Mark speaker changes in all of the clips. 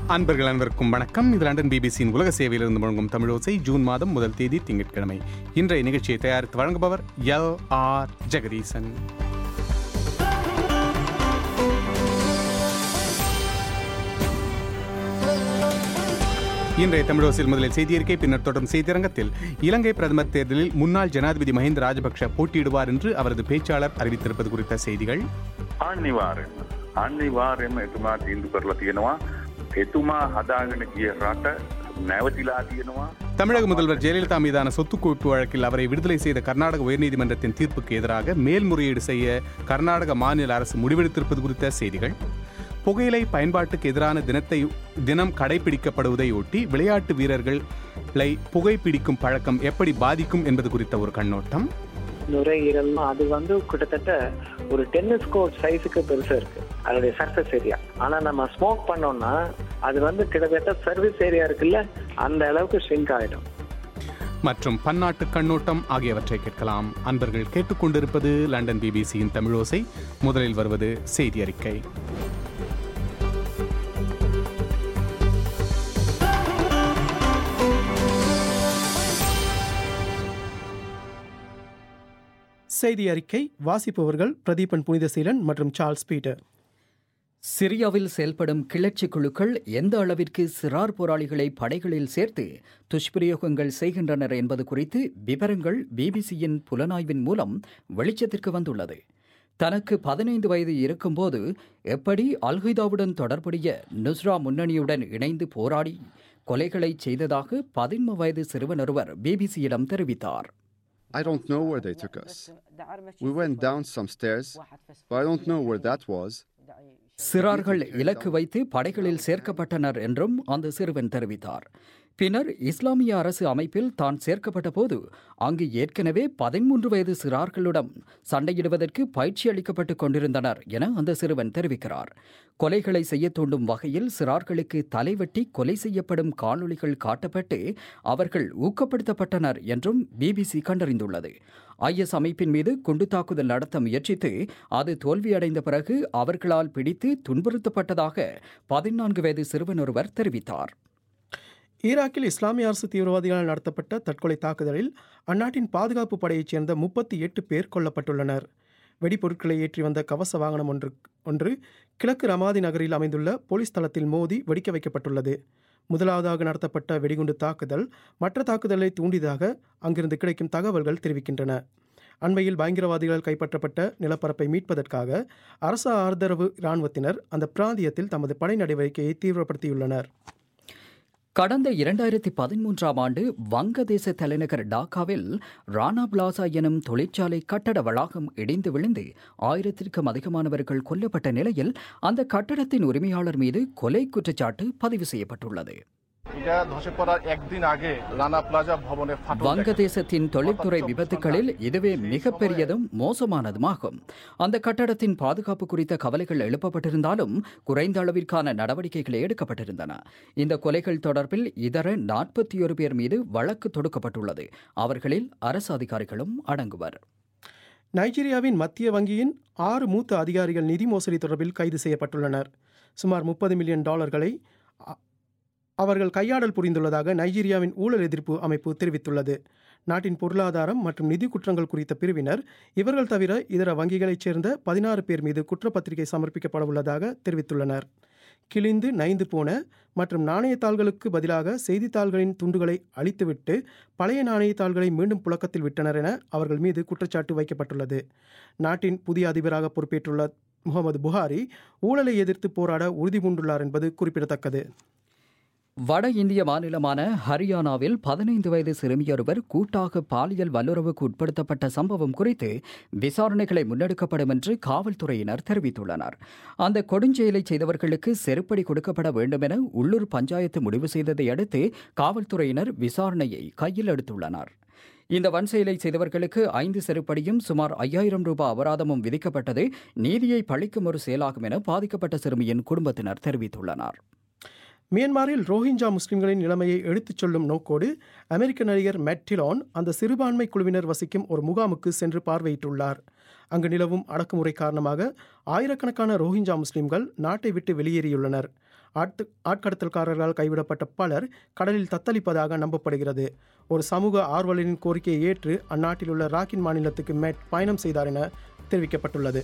Speaker 1: அன்பர்கள் அனைவருக்கும் வணக்கம் இது லண்டன் பிபிசியின் உலக சேவையிலிருந்து முழங்கும் தமிழோசை ஜூன் மாதம் முதல் தேதி திங்கட்கிழமை இன்றைய நிகழ்ச்சியை தயாரித்து வழங்குபவர் எல் ஆர் ஜெகதீசன் இன்றைய தமிழோசில் முதலில் செய்தியறிக்கை பின்னர் தொடரும் செய்தியரங்கத்தில் இலங்கை பிரதமர் தேர்தலில் முன்னாள் ஜனாதிபதி மஹிந்த ராஜபக்ஷ போட்டியிடுவார் என்று அவரது பேச்சாளர் அறிவித்திருப்பது குறித்த செய்திகள்
Speaker 2: අනිවාර්යෙන්ම අනිවාර්යෙන්ම එතුමා තීන්දු කරලා තියෙනවා එතුමා හදාගෙන ගිය රට නැවතිලා තියෙනවා
Speaker 1: தமிழக முதல்வர் ஜெயலலிதா மீதான சொத்து குவிப்பு வழக்கில் அவரை விடுதலை செய்த கர்நாடக உயர்நீதிமன்றத்தின் தீர்ப்புக்கு எதிராக மேல்முறையீடு செய்ய கர்நாடக மாநில அரசு முடிவெடுத்திருப்பது குறித்த செய்திகள் புகையிலை பயன்பாட்டுக்கு எதிரான தினத்தை தினம் கடைபிடிக்கப்படுவதையொட்டி விளையாட்டு வீரர்களை புகைப்பிடிக்கும் பழக்கம் எப்படி பாதிக்கும் என்பது குறித்த ஒரு கண்ணோட்டம்
Speaker 3: நுரையீரல் அது வந்து கிட்டத்தட்ட ஒரு டென்னிஸ் கோர்ட் சைஸுக்கு பெருசா இருக்கு அதோடைய சர்ஃபேஸ் ஏரியா ஆனா நம்ம ஸ்மோக் பண்ணோம்னா அது வந்து கிட்டத்தட்ட சர்வீஸ் ஏரியா இருக்குல்ல அந்த அளவுக்கு ஷ்ரிங்க் ஆயிடும்
Speaker 1: மற்றும் பன்னாட்டு கண்ணோட்டம் ஆகியவற்றை கேட்கலாம் அன்பர்கள் கேட்டுக்கொண்டிருப்பது லண்டன் பிபிசியின் தமிழோசை முதலில் வருவது செய்தி அறிக்கை
Speaker 4: செய்தி அறிக்கை வாசிப்பவர்கள் பிரதீபன் புனிதசீலன் மற்றும் சார்ல்ஸ் பீட்டர்
Speaker 5: சிரியாவில் செயல்படும் கிளர்ச்சி குழுக்கள் எந்த அளவிற்கு சிறார் போராளிகளை படைகளில் சேர்த்து துஷ்பிரயோகங்கள் செய்கின்றனர் என்பது குறித்து விவரங்கள் பிபிசியின் புலனாய்வின் மூலம் வெளிச்சத்திற்கு வந்துள்ளது தனக்கு பதினைந்து வயது இருக்கும்போது எப்படி அல்கைதாவுடன் தொடர்புடைய நுஸ்ரா முன்னணியுடன் இணைந்து போராடி கொலைகளை செய்ததாக பதின்ம வயது சிறுவனொருவர் பிபிசியிடம் தெரிவித்தார்
Speaker 6: I don't know where they took us. We went down some stairs, but I don't know where that was.
Speaker 5: சிறார்கள் இலக்கு வைத்து படைகளில் சேர்க்கப்பட்டனர் என்றும் அந்த சிறுவன் தெரிவித்தார் பின்னர் இஸ்லாமிய அரசு அமைப்பில் தான் சேர்க்கப்பட்ட போது அங்கு ஏற்கனவே பதிமூன்று வயது சிறார்களுடன் சண்டையிடுவதற்கு பயிற்சி அளிக்கப்பட்டுக் கொண்டிருந்தனர் என அந்த சிறுவன் தெரிவிக்கிறார் கொலைகளை செய்ய தூண்டும் வகையில் சிறார்களுக்கு தலைவெட்டி கொலை செய்யப்படும் காணொளிகள் காட்டப்பட்டு அவர்கள் ஊக்கப்படுத்தப்பட்டனர் என்றும் பிபிசி கண்டறிந்துள்ளது ஐஎஸ் அமைப்பின் மீது குண்டு தாக்குதல் நடத்த முயற்சித்து அது தோல்வியடைந்த பிறகு அவர்களால் பிடித்து துன்புறுத்தப்பட்டதாக பதினான்கு வயது சிறுவன் ஒருவர் தெரிவித்தார்
Speaker 4: ஈராக்கில் இஸ்லாமிய அரசு தீவிரவாதிகளால் நடத்தப்பட்ட தற்கொலை தாக்குதலில் அந்நாட்டின் பாதுகாப்பு படையைச் சேர்ந்த முப்பத்தி எட்டு பேர் கொல்லப்பட்டுள்ளனர் வெடிபொருட்களை ஏற்றி வந்த கவச வாகனம் ஒன்று ஒன்று கிழக்கு ரமாதி நகரில் அமைந்துள்ள போலீஸ் தளத்தில் மோதி வெடிக்க வைக்கப்பட்டுள்ளது முதலாவதாக நடத்தப்பட்ட வெடிகுண்டு தாக்குதல் மற்ற தாக்குதலை தூண்டியதாக அங்கிருந்து கிடைக்கும் தகவல்கள் தெரிவிக்கின்றன அண்மையில் பயங்கரவாதிகள் கைப்பற்றப்பட்ட நிலப்பரப்பை மீட்பதற்காக அரசு ஆதரவு இராணுவத்தினர் அந்த பிராந்தியத்தில் தமது படை நடவடிக்கையை தீவிரப்படுத்தியுள்ளனர்
Speaker 5: கடந்த இரண்டாயிரத்தி பதிமூன்றாம் ஆண்டு வங்கதேச தலைநகர் டாக்காவில் ராணா பிளாசா எனும் தொழிற்சாலை கட்டட வளாகம் இடிந்து விழுந்து ஆயிரத்திற்கும் அதிகமானவர்கள் கொல்லப்பட்ட நிலையில் அந்த கட்டடத்தின் உரிமையாளர் மீது கொலை குற்றச்சாட்டு பதிவு செய்யப்பட்டுள்ளது
Speaker 7: এটা ধসে পড়ার একদিন আগে রানা প্লাজা ভবনে ফাটল দেখা
Speaker 5: வங்கதேசத்தின் தொழில்துறை விபத்துகளில் இதுவே மிகப்பெரியதும் மோசமானதுமாகும் அந்த கட்டடத்தின் பாதுகாப்பு குறித்த கவலைகள் எழுப்பப்பட்டிருந்தாலும் குறைந்த அளவிற்கான நடவடிக்கைகள் எடுக்கப்பட்டிருந்தன இந்த கொலைகள் தொடர்பில் இதர நாற்பத்தி ஒரு பேர் மீது வழக்கு தொடுக்கப்பட்டுள்ளது அவர்களில் அரசு அதிகாரிகளும் அடங்குவர்
Speaker 4: நைஜீரியாவின் மத்திய வங்கியின் ஆறு மூத்த அதிகாரிகள் நிதி மோசடி தொடர்பில் கைது செய்யப்பட்டுள்ளனர் சுமார் முப்பது மில்லியன் டாலர்களை அ- அவர்கள் கையாடல் புரிந்துள்ளதாக நைஜீரியாவின் ஊழல் எதிர்ப்பு அமைப்பு தெரிவித்துள்ளது நாட்டின் பொருளாதாரம் மற்றும் நிதி குற்றங்கள் குறித்த பிரிவினர் இவர்கள் தவிர இதர வங்கிகளைச் சேர்ந்த பதினாறு பேர் மீது குற்றப்பத்திரிகை சமர்ப்பிக்கப்பட உள்ளதாக தெரிவித்துள்ளனர் கிழிந்து நைந்து போன மற்றும் நாணயத்தாள்களுக்கு பதிலாக செய்தித்தாள்களின் துண்டுகளை அழித்துவிட்டு பழைய நாணயத்தாள்களை மீண்டும் புழக்கத்தில் விட்டனர் என அவர்கள் மீது குற்றச்சாட்டு வைக்கப்பட்டுள்ளது நாட்டின் புதிய அதிபராக பொறுப்பேற்றுள்ள முகமது புகாரி ஊழலை எதிர்த்து போராட உறுதிபூண்டுள்ளார் என்பது குறிப்பிடத்தக்கது
Speaker 5: வட இந்திய மாநிலமான ஹரியானாவில் பதினைந்து வயது சிறுமியொருவர் கூட்டாக பாலியல் வல்லுறவுக்கு உட்படுத்தப்பட்ட சம்பவம் குறித்து விசாரணைகளை முன்னெடுக்கப்படும் என்று காவல்துறையினர் தெரிவித்துள்ளனர் அந்த கொடுஞ்செயலை செய்தவர்களுக்கு செருப்படி கொடுக்கப்பட வேண்டும் என உள்ளூர் பஞ்சாயத்து முடிவு செய்ததை அடுத்து காவல்துறையினர் விசாரணையை கையில் எடுத்துள்ளனர் இந்த வன்செயலை செய்தவர்களுக்கு ஐந்து செருப்படியும் சுமார் ஐயாயிரம் ரூபாய் அபராதமும் விதிக்கப்பட்டது நீதியை பழிக்கும் ஒரு செயலாகும் என பாதிக்கப்பட்ட சிறுமியின் குடும்பத்தினர் தெரிவித்துள்ளனர்
Speaker 4: மியான்மரில் ரோஹிஞ்சா முஸ்லிம்களின் நிலைமையை எடுத்துச் சொல்லும் நோக்கோடு அமெரிக்க நடிகர் மேட் டிலான் அந்த சிறுபான்மை குழுவினர் வசிக்கும் ஒரு முகாமுக்கு சென்று பார்வையிட்டுள்ளார் அங்கு நிலவும் அடக்குமுறை காரணமாக ஆயிரக்கணக்கான ரோஹிஞ்சா முஸ்லிம்கள் நாட்டை விட்டு வெளியேறியுள்ளனர் ஆட்டு ஆட்கடத்தல்காரர்களால் கைவிடப்பட்ட பலர் கடலில் தத்தளிப்பதாக நம்பப்படுகிறது ஒரு சமூக ஆர்வலரின் கோரிக்கையை ஏற்று அந்நாட்டில் உள்ள ராக்கின் மாநிலத்துக்கு மேட் பயணம் செய்தார் என தெரிவிக்கப்பட்டுள்ளது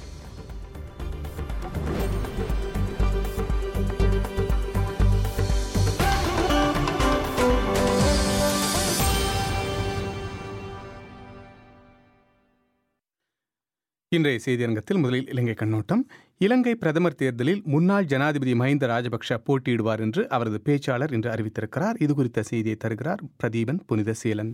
Speaker 1: இன்றைய செய்தியரங்கத்தில் முதலில் இலங்கை கண்ணோட்டம் இலங்கை பிரதமர் தேர்தலில் முன்னாள் ஜனாதிபதி மஹிந்த ராஜபக்ஷ போட்டியிடுவார் என்று அவரது பேச்சாளர் இன்று அறிவித்திருக்கிறார் இது குறித்த செய்தியை தருகிறார் பிரதீபன் புனித சீலன்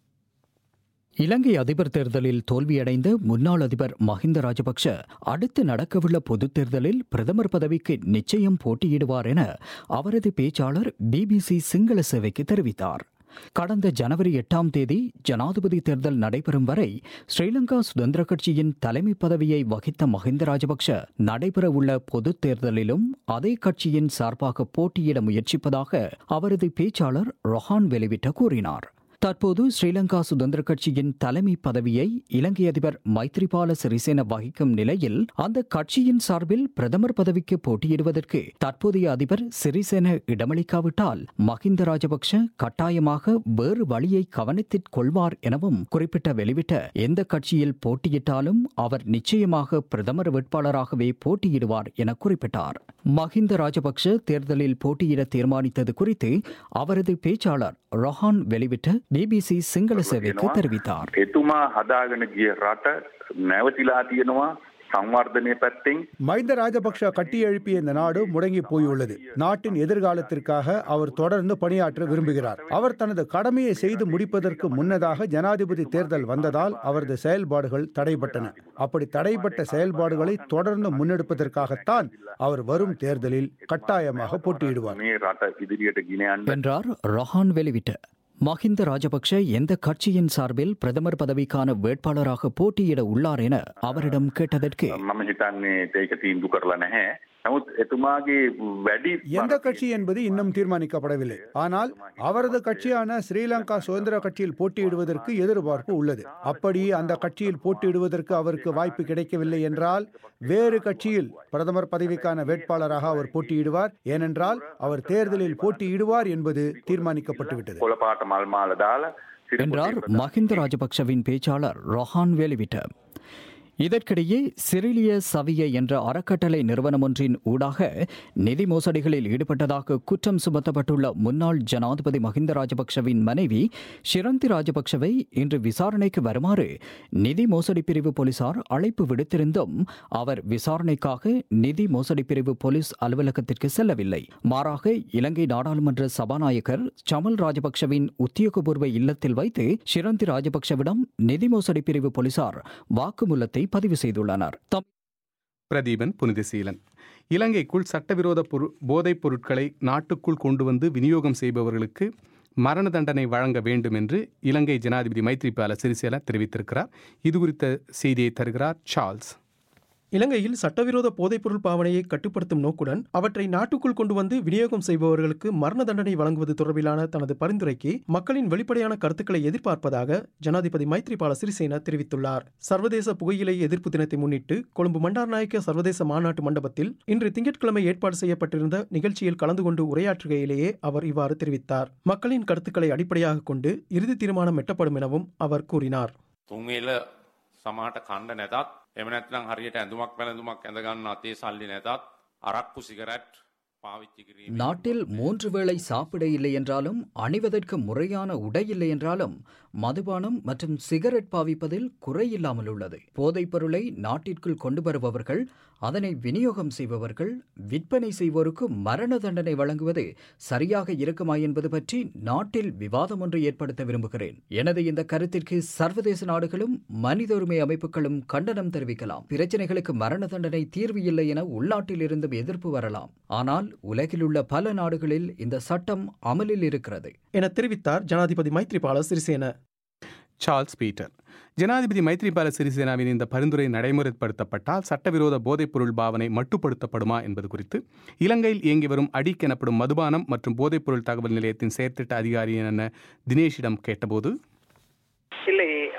Speaker 5: இலங்கை அதிபர் தேர்தலில் தோல்வியடைந்த முன்னாள் அதிபர் மஹிந்த ராஜபக்ஷ அடுத்து நடக்கவுள்ள பொதுத் தேர்தலில் பிரதமர் பதவிக்கு நிச்சயம் போட்டியிடுவார் என அவரது பேச்சாளர் பிபிசி சிங்கள சேவைக்கு தெரிவித்தார் கடந்த ஜனவரி எட்டாம் தேதி ஜனாதிபதி தேர்தல் நடைபெறும் வரை ஸ்ரீலங்கா சுதந்திர கட்சியின் தலைமை பதவியை வகித்த மஹிந்த ராஜபக்ஷ நடைபெறவுள்ள பொதுத் தேர்தலிலும் அதே கட்சியின் சார்பாக போட்டியிட முயற்சிப்பதாக அவரது பேச்சாளர் ரொஹான் வெளிவிட்ட கூறினார் தற்போது ஸ்ரீலங்கா சுதந்திர கட்சியின் தலைமை பதவியை இலங்கை அதிபர் மைத்ரிபால சிறிசேன வகிக்கும் நிலையில் அந்த கட்சியின் சார்பில் பிரதமர் பதவிக்கு போட்டியிடுவதற்கு தற்போதைய அதிபர் சிறிசேன இடமளிக்காவிட்டால் மஹிந்த ராஜபக்ஷ கட்டாயமாக வேறு வழியை கவனத்தில் கொள்வார் எனவும் குறிப்பிட்ட வெளிவிட்ட எந்த கட்சியில் போட்டியிட்டாலும் அவர் நிச்சயமாக பிரதமர் வேட்பாளராகவே போட்டியிடுவார் என குறிப்பிட்டார் மஹிந்த ராஜபக்ஷ தேர்தலில் போட்டியிட தீர்மானித்தது குறித்து அவரது பேச்சாளர் ரொஹான் வெளிவிட்ட பிபிசி சிங்கள சேவைக்கு தெரிவித்தார்
Speaker 2: එතුමා හදාගෙන ගිය රට නැවතිලා තියෙනවා සංවර්ධනය පැත්තෙන්
Speaker 8: மஹிந்த ராஜபக்ஷ கட்டியெழுப்பிய இந்த நாடு முடங்கி போயுள்ளது நாட்டின் எதிர்காலத்திற்காக அவர் தொடர்ந்து பணியாற்ற விரும்புகிறார் அவர் தனது கடமையை செய்து முடிப்பதற்கு முன்னதாக ஜனாதிபதி தேர்தல் வந்ததால் அவரது செயல்பாடுகள் தடைபட்டன அப்படி தடைப்பட்ட செயல்பாடுகளை தொடர்ந்து முன்னெடுப்பதற்காகத்தான் அவர் வரும் தேர்தலில் கட்டாயமாக போட்டியிடுவார்
Speaker 2: මේ රට ඉදිරියට ගෙන යන්න
Speaker 5: என்றார் ரொஹான் வெளிவிட்ட மஹிந்த ராஜபக்ஷ எந்த கட்சியின் சார்பில் பிரதமர் பதவிக்கான வேட்பாளராக போட்டியிட உள்ளார் என அவரிடம் கேட்டதற்கு
Speaker 2: මම හිතන්නේ ඒක තීන්දු කරලා නැහැ. නමුත් එතුමාගේ වැඩි
Speaker 8: எந்த கட்சி என்பது இன்னும் தீர்மானிக்கப்படவில்லை ஆனால் அவரது கட்சியான ஸ்ரீலங்கா சுதந்திர கட்சியில் போட்டியிடுவதற்கு எதிர்பார்ப்பு உள்ளது அப்படி அந்த கட்சியில் போட்டியிடுவதற்கு அவருக்கு வாய்ப்பு கிடைக்கவில்லை என்றால் வேறு கட்சியில் பிரதமர் பதவிக்கான வேட்பாளராக அவர் போட்டியிடுவார் ஏனென்றால் அவர் தேர்தலில் போட்டியிடுவார் என்பது தீர்மானிக்கப்பட்டுவிட்டது
Speaker 2: කොළපාට මල් මාල දාලා සිරිපුර
Speaker 5: என்றார் மஹிந்த ராஜபக்ஷவின் பேச்சாளர் ரொஹான் வெளிவிட்ட இதற்கிடையே சிறிலிய சவிய என்ற அறக்கட்டளை நிறுவனம் ஒன்றின் ஊடாக நிதி மோசடிகளில் ஈடுபட்டதாக குற்றம் சுமத்தப்பட்டுள்ள முன்னாள் ஜனாதிபதி மஹிந்த ராஜபக்ஷவின் மனைவி ஷிரந்தி ராஜபக்ஷவை இன்று விசாரணைக்கு வருமாறு நிதி மோசடி பிரிவு போலீசார் அழைப்பு விடுத்திருந்தும் அவர் விசாரணைக்காக நிதி மோசடி பிரிவு போலீஸ் அலுவலகத்திற்கு செல்லவில்லை மாறாக இலங்கை நாடாளுமன்ற சபாநாயகர் சமல் ராஜபக்ஷவின் உத்தியோகபூர்வ இல்லத்தில் வைத்து ஷிரந்தி ராஜபக்ஷவிடம் நிதி மோசடி பிரிவு போலீசார் வாக்குமூலத்தை பதிவு செய்துள்ளனர் தம்
Speaker 1: பிரதீபன் புனிதசீலன் இலங்கைக்குள் சட்டவிரோத பொரு போதைப் பொருட்களை நாட்டுக்குள் கொண்டு வந்து விநியோகம் செய்பவர்களுக்கு மரண தண்டனை வழங்க வேண்டும் என்று இலங்கை ஜனாதிபதி மைத்ரிபால சிறிசேன தெரிவித்திருக்கிறார் இது குறித்த செய்தியை தருகிறார் சார்ல்ஸ்
Speaker 4: இலங்கையில் சட்டவிரோத போதைப்பொருள் பாவனையை கட்டுப்படுத்தும் நோக்குடன் அவற்றை நாட்டுக்குள் கொண்டு வந்து விநியோகம் செய்பவர்களுக்கு மரண தண்டனை வழங்குவது தொடர்பிலான தனது பரிந்துரைக்கு மக்களின் வெளிப்படையான கருத்துக்களை எதிர்பார்ப்பதாக ஜனாதிபதி மைத்ரிபால சிறிசேன தெரிவித்துள்ளார் சர்வதேச புகையிலை எதிர்ப்பு தினத்தை முன்னிட்டு கொழும்பு மண்டார்நாயக்க சர்வதேச மாநாட்டு மண்டபத்தில் இன்று திங்கட்கிழமை ஏற்பாடு செய்யப்பட்டிருந்த நிகழ்ச்சியில் கலந்து கொண்டு உரையாற்றுகையிலேயே அவர் இவ்வாறு தெரிவித்தார் மக்களின் கருத்துக்களை அடிப்படையாக கொண்டு இறுதி தீர்மானம் எட்டப்படும் எனவும் அவர் கூறினார்
Speaker 9: තුන්වේල සමහට කණ්ඩ නැතත් එම නැත්නම් හරියට ඇඳුමක් පැළඳුමක් ඇඳගන්න අතේ සල්ලි නැතත් අරක්කු සිගරැට් පාවිච්චි කිරීම
Speaker 5: நாட்டில் மூன்று வேளை சாப்பிட இல்லை என்றாலும் அணிவதற்கு முறையான உடை இல்லை என்றாலும் மதுபானம் மற்றும் சிகரெட் பாவிப்பதில் குறையில்லாமல் உள்ளது போதைப் பொருளை நாட்டிற்குள் கொண்டு வருபவர்கள் அதனை விநியோகம் செய்பவர்கள் விற்பனை செய்வோருக்கு மரண தண்டனை வழங்குவது சரியாக இருக்குமா என்பது பற்றி நாட்டில் விவாதம் ஒன்று ஏற்படுத்த விரும்புகிறேன் எனது இந்த கருத்திற்கு சர்வதேச நாடுகளும் மனித உரிமை அமைப்புகளும் கண்டனம் தெரிவிக்கலாம் பிரச்சனைகளுக்கு மரண தண்டனை தீர்வு இல்லை என உள்நாட்டில் இருந்தும் எதிர்ப்பு வரலாம் ஆனால் உலகில் உள்ள பல நாடுகளில் இந்த சட்டம் அமலில் இருக்கிறது
Speaker 4: என தெரிவித்தார் ஜனாதிபதி மைத்ரிபால சிறிசேன
Speaker 1: சார்ல்ஸ் பீட்டர் ஜனாதிபதி மைத்ரிபால சிறிசேனாவின் இந்த பரிந்துரை நடைமுறைப்படுத்தப்பட்டால் சட்டவிரோத போதைப்பொருள் பாவனை மட்டுப்படுத்தப்படுமா என்பது குறித்து இலங்கையில் இயங்கி வரும் அடிக் எனப்படும் மதுபானம் மற்றும் போதைப்பொருள் தகவல் நிலையத்தின் செயற்திட்ட அதிகாரியான தினேஷிடம் கேட்டபோது
Speaker 3: இல்லை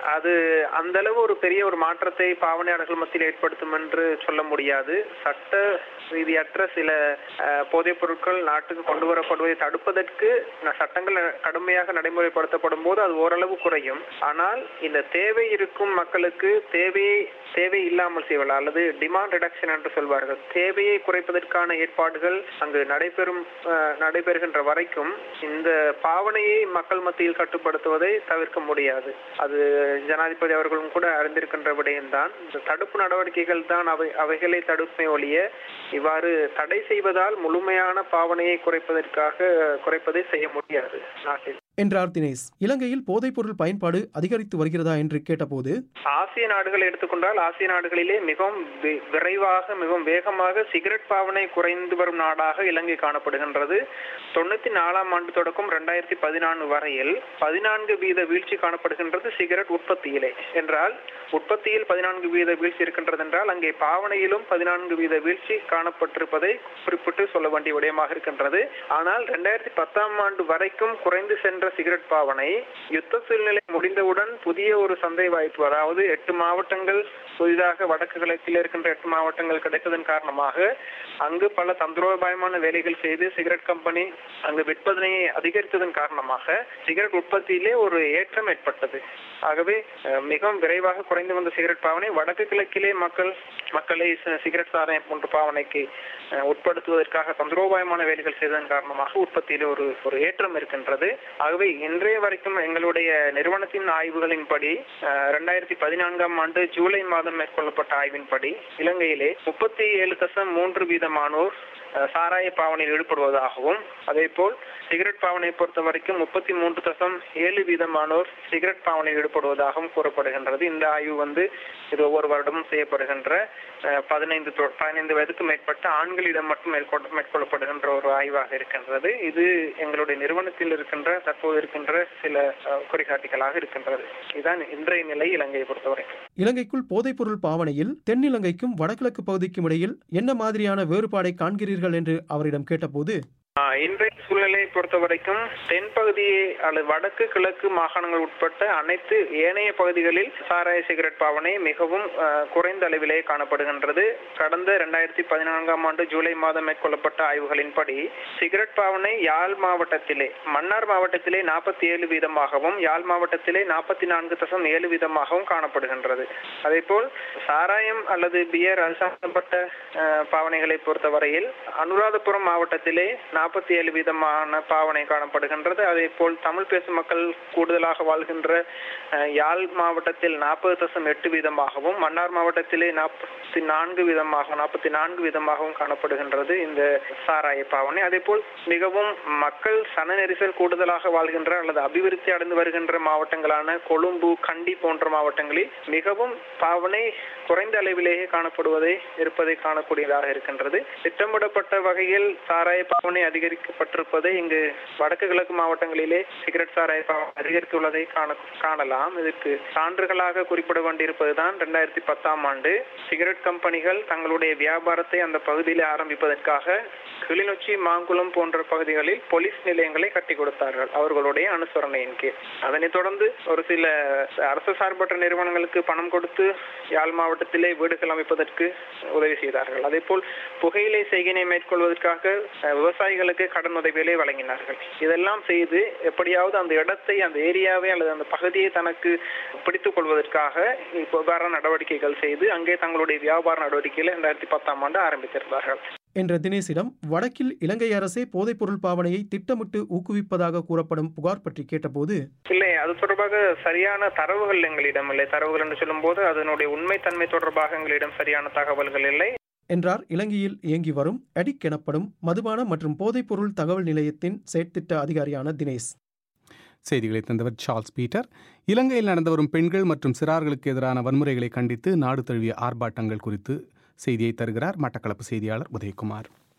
Speaker 10: அது அந்த அளவு ஒரு பெரிய ஒரு மாற்றத்தை பாவனையாளர்கள் மத்தியில் ஏற்படுத்தும் என்று சொல்ல முடியாது சட்ட ரீதியற்ற சில அஹ், போதைப் பொருட்கள் நாட்டுக்கு கொண்டு வரப்படுவதை தடுப்பதற்கு ந- சட்டங்கள் கடுமையாக நடைமுறைப்படுத்தப்படும் போது அது ஓரளவு குறையும் ஆனால் இந்த தேவை இருக்கும் மக்களுக்கு தேவையை தேவை இல்லாமல் செய்வல அல்லது டிமாண்ட் ரிடக்ஷன் என்று சொல்வார்கள் தேவையை குறைப்பதற்கான ஏற்பாடுகள் அங்கு நடைபெறும் அஹ், நடைபெறுகின்ற வரைக்கும் இந்த பாவனையை மக்கள் மத்தியில் கட்டுப்படுத்துவதை தவிர்க்க முடியாது அது ஜனாதிபதி அவர்களும் கூட அறிந்திருக்கின்ற விடயம்தான் இந்த தடுப்பு நடவடிக்கைகள் தான் அவை அவைகளை தடுப்பை ஒழிய இவ்வாறு தடை செய்வதால் முழுமையான பாவனையை குறைப்பதற்காக குறைப்பதை செய்ய முடியாது நாட்டில்
Speaker 4: என்றார் தினேஷ் இலங்கையில் போதைப்பொருள் பயன்பாடு அதிகரித்து வருகிறதா என்று கேட்டபோது
Speaker 10: ஆசிய நாடுகளை எடுத்துக்கொண்டால் ஆசிய நாடுகளிலே மிகவும் வி- விரைவாக மிகவும் வேகமாக சிகரெட் பாவனை குறைந்து வரும் நாடாக இலங்கை காணப்படுகின்றது தொண்ணூத்தி நாலாம் ஆண்டு தொடக்கம் ரெண்டாயிரத்தி பதினான்கு வரையில் பதினான்கு வீத வீழ்ச்சி காணப்படுகின்றது சிகரெட் உற்பத்தியிலே என்றால் உற்பத்தியில் பதினான்கு வீத வீழ்ச்சி இருக்கின்றது என்றால் அங்கே பாவனையிலும் பதினான்கு வீத வீழ்ச்சி காணப்பட்டிருப்பதை குறிப்பிட்டு சொல்ல வேண்டிய விடயமாக இருக்கின்றது ஆனால் ரெண்டாயிரத்தி பத்தாம் ஆண்டு வரைக்கும் குறைந்து சென்ற சிகரெட் பாவனை யுத்த சூழ்நிலை முடிந்தவுடன் புதிய ஒரு சந்தை வாய்ப்பு அதாவது எட்டு மாவட்டங்கள் புதிதாக வடக்கு கிழக்கில் இருக்கின்ற எட்டு மாவட்டங்கள் கிடைத்ததன் காரணமாக அங்கு பல தந்திரோபாயமான வேலைகள் செய்து சிகரெட் கம்பெனி அங்கு விற்பதனை அதிகரித்ததன் காரணமாக சிகரெட் உற்பத்தியிலே ஒரு ஏற்றம் ஏற்பட்டது ஆகவே அஹ், மிகவும் விரைவாக குறைந்து வந்த சிகரெட் பாவனை வடக்கு கிழக்கிலே மக்கள் மக்களை சி- சிகரெட் சாராயம் போன்ற பாவனைக்கு அஹ், உட்படுத்துவதற்காக தந்திரோபாயமான வேலைகள் செய்ததன் காரணமாக உற்பத்தியிலே ஒரு ஒரு ஏற்றம் இருக்கின்றது ஆகவே இன்றைய வரைக்கும் எங்களுடைய நிறுவனத்தின் ஆய்வுகளின்படி ரெண்டாயிரத்தி பதினான்காம் ஆண்டு ஜூலை மாதம் மேற்கொள்ளப்பட்ட ஆய்வின்படி இலங்கையிலே முப்பத்தி ஏழு தசம் மூன்று வீதமானோர் அஹ், சாராய பாவனையில் ஈடுபடுவதாகவும் அதே போல் சிகரெட் பாவனையை பொறுத்த வரைக்கும் முப்பத்தி மூன்று தசம் ஏழு வீதமானோர் சிகரெட் பாவனையில் ஈடுபடுவதாகவும் கூறப்படுகின்றது இந்த ஆய்வு வந்து இது ஒவ்வொரு வருடமும் செய்யப்படுகின்ற அஹ், பதினைந்து தொ- பதினைந்து வயதுக்கு மேற்பட்ட ஆண்களிடம் மட்டும் மேற்கொள்ள மேற்கொள்ளப்படுகின்ற ஒரு ஆய்வாக இருக்கின்றது இது எங்களுடைய நிறுவனத்தில் இருக்கின்ற தற்போது இருக்கின்ற சில அஹ், குறிகாட்டிகளாக இருக்கின்றது இதுதான் இன்றைய நிலை இலங்கையை பொறுத்தவரை
Speaker 4: இலங்கைக்குள் போதைப்பொருள் பாவனையில் தென்னிலங்கைக்கும் வடகிழக்கு பகுதிக்கும் இடையில் என்ன மாதிரியான வேறுபாடை காண்கிறீர்கள் என்று அவரிடம் கேட்டபோது
Speaker 10: ஆஹ் இன்றைய சூழ்நிலையை பொறுத்த வரைக்கும் தென் பகுதியை அல்லது வடக்கு கிழக்கு மாகாணங்கள் உட்பட்ட அனைத்து ஏனைய பகுதிகளில் சாராய சிகரெட் பாவனை மிகவும் ஆஹ், குறைந்த அளவிலே காணப்படுகின்றது கடந்த இரண்டாயிரத்தி பதினான்காம் ஆண்டு ஜூலை மாதம் மேற்கொள்ளப்பட்ட ஆய்வுகளின்படி சிகரெட் பாவனை யாழ் மாவட்டத்திலே மன்னார் மாவட்டத்திலே நாற்பத்தி ஏழு வீதமாகவும் யாழ் மாவட்டத்திலே நாற்பத்தி நான்கு தசம் ஏழு வீதமாகவும் காணப்படுகின்றது அதேபோல் சாராயம் அல்லது பியர் அது சம்பந்தப்பட்ட அஹ், பாவனைகளை பொறுத்தவரையில் அனுராதபுரம் மாவட்டத்திலே நாற்பத்தி ஏழு வீதமான பாவனை காணப்படுகின்றது அதே போல் தமிழ் பேசும் மக்கள் கூடுதலாக வாழ்கின்ற அஹ், யாழ் மாவட்டத்தில் நாற்பது தசம் எட்டு வீதமாகவும் மன்னார் மாவட்டத்திலே நாற்பத்தி நான்கு வீதமாக நாற்பத்தி நான்கு வீதமாகவும் காணப்படுகின்றது இந்த சாராய பாவனை அதே போல் மிகவும் மக்கள் சன நெரிசல் கூடுதலாக வாழ்கின்ற அல்லது அபிவிருத்தி அடைந்து வருகின்ற மாவட்டங்களான கொழும்பு கண்டி போன்ற மாவட்டங்களில் மிகவும் பாவனை குறைந்த அளவிலேயே காணப்படுவதை இருப்பதை காணக்கூடியதாக இருக்கின்றது திட்டமிடப்பட்ட வகையில் சாராய பாவனை அதிகரிக்கப்பட்டிருப்பதை இங்கு வடக்கு கிழக்கு மாவட்டங்களிலே சிகரெட் சாராய பாவனை அதிகரித்துள்ளதை காண காணலாம் இதற்கு சான்றுகளாக குறிப்பிட வேண்டியிருப்பதுதான் இரண்டாயிரத்தி பத்தாம் ஆண்டு சிகரெட் கம்பெனிகள் தங்களுடைய வியாபாரத்தை அந்த பகுதியில் ஆரம்பிப்பதற்காக கிளிநொச்சி மாங்குளம் போன்ற பகுதிகளில் போலீஸ் நிலையங்களை கட்டி கொடுத்தார்கள் அவர்களுடைய அனுசரணையின் கீழ் அதனைத் தொடர்ந்து ஒரு சில அரசு சார்பற்ற நிறுவனங்களுக்கு பணம் கொடுத்து யாழ் மாவட்டத்திலே வீடுகள் அமைப்பதற்கு உதவி செய்தார்கள் அதே போல் புகையிலை செய்கினை மேற்கொள்வதற்காக அஹ், விவசாயிகளுக்கு கடன் உதவிகளை வழங்கினார்கள் இதெல்லாம் செய்து எப்படியாவது அந்த இடத்தை அந்த ஏரியாவை அல்லது அந்த பகுதியை தனக்கு பிடித்துக் கொள்வதற்காக இவ்வாறான நடவடிக்கைகள் செய்து அங்கே தங்களுடைய வியாபார நடவடிக்கைகளை இரண்டாயிரத்தி பத்தாம் ஆண்டு ஆரம்பித்திருந்தார்கள்
Speaker 4: என்ற தினேசிடம் வடக்கில் இலங்கை அரசே போதைப்பொருள் பாவனையை திட்டமிட்டு ஊக்குவிப்பதாக கூறப்படும் புகார் பற்றி கேட்டபோது
Speaker 10: இல்லை அது தொடர்பாக சரியான தரவுகள் எங்களிடம் இல்லை தரவுகள் என்று சொல்லும்போது அதனுடைய உண்மைத்தன்மை தொடர்பாக எங்களிடம் சரியான தகவல்கள் இல்லை
Speaker 4: என்றார் இலங்கையில் இயங்கி வரும் அடிக் எனப்படும் மதுபான மற்றும் போதைப்பொருள் தகவல் நிலையத்தின் செயற்திட்ட அதிகாரியான தினேஷ்
Speaker 1: செய்திகளை தந்தவர் சார்ல்ஸ் பீட்டர் இலங்கையில் நடந்து வரும் பெண்கள் மற்றும் சிறார்களுக்கு எதிரான வன்முறைகளை கண்டித்து நாடு தழுவிய ஆர்ப்பாட்டங்கள் குறித்து செய்தியை தருகிறார் மட்டக்களப்பு செய்தியாளர் உதயகுமார்